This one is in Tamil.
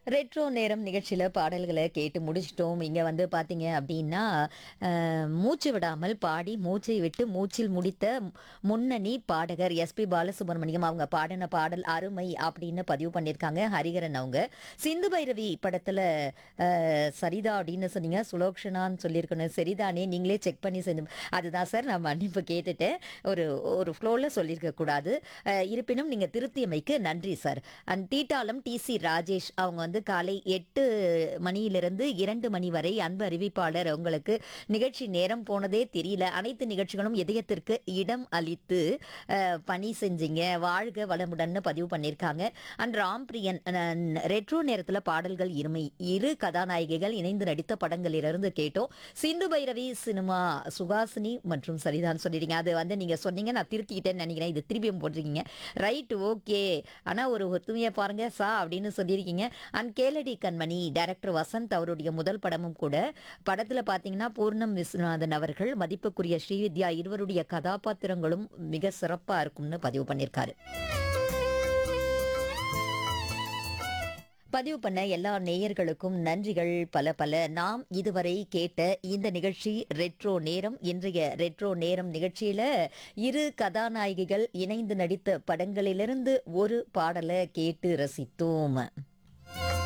ரெட்ரோ நேரம் நிகழ்ச்சியில் பாடல்களை கேட்டு முடிச்சிட்டோம் இங்கே வந்து பார்த்தீங்க அப்படின்னா அஹ், மூச்சு விடாமல் பாடி மூச்சை விட்டு மூச்சில் முடித்த முன்னணி பாடகர் எஸ்பி பாலசுப்ரமணியம் அவங்க பாடின பாடல் அருமை அப்படின்னு பதிவு பண்ணியிருக்காங்க ஹரிகரன் அவங்க சிந்து பைரவி படத்தில் சரிதா அப்படின்னு சொன்னீங்க சுலோக்ஷனான்னு சொல்லியிருக்கணும் சரிதானே நீங்களே செக் பண்ணி செஞ்சு அதுதான் சார் நான் மன்னிப்பு கேட்டுட்டேன் ஒரு ஒரு ஃப்ளோவில் சொல்லியிருக்க கூடாது அஹ், இருப்பினும் நீங்கள் திருத்தியமைக்கு நன்றி சார் அண்ட் தீட்டாலம் டிசி ராஜேஷ் அவங்க வந்து காலை எட்டு மணியிலிருந்து இரண்டு மணி வரை அன்பு அறிவிப்பாளர் உங்களுக்கு நிகழ்ச்சி நேரம் போனதே தெரியல அனைத்து நிகழ்ச்சிகளும் இதயத்திற்கு இடம் அளித்து அஹ், பணி செஞ்சீங்க வாழ்க வளமுடன்னு பதிவு பண்ணியிருக்காங்க அண்ட் ராம்பிரியன் ரெட்ரோ நேரத்தில் பாடல்கள் இருமை இரு கதாநாயகிகள் இணைந்து நடித்த படங்களிலிருந்து கேட்டோம் சிந்து பைரவி சினிமா சுகாசினி மற்றும் சரிதான் சொல்லிடுங்க அது வந்து நீங்க சொன்னீங்க நான் திருத்திக்கிட்டேன்னு நினைக்கிறேன் இது திருப்பியும் போட்டிருக்கீங்க ரைட் ஓகே ஆனா ஒரு ஒத்துமையை பாருங்க சா அப்படின்னு சொல்லியிருக்கீங்க அண்ட் கேலடி கண்மணி டைரக்டர் வசந்த் அவருடைய முதல் படமும் கூட படத்துல பாத்தீங்கன்னா பூர்ணம் விஸ்வநாதன் அவர்கள் மதிப்புக்குரிய ஸ்ரீவித்யா இருவருடைய கதாபாத்திரங்களும் மிக சிறப்பா இருக்கும்னு பதிவு பண்ணியிருக்காரு பதிவு பண்ண எல்லா நேயர்களுக்கும் நன்றிகள் பல பல நாம் இதுவரை கேட்ட இந்த நிகழ்ச்சி ரெட்ரோ நேரம் இன்றைய ரெட்ரோ நேரம் நிகழ்ச்சியில இரு கதாநாயகிகள் இணைந்து நடித்த படங்களிலிருந்து ஒரு பாடலை கேட்டு ரசித்தோம்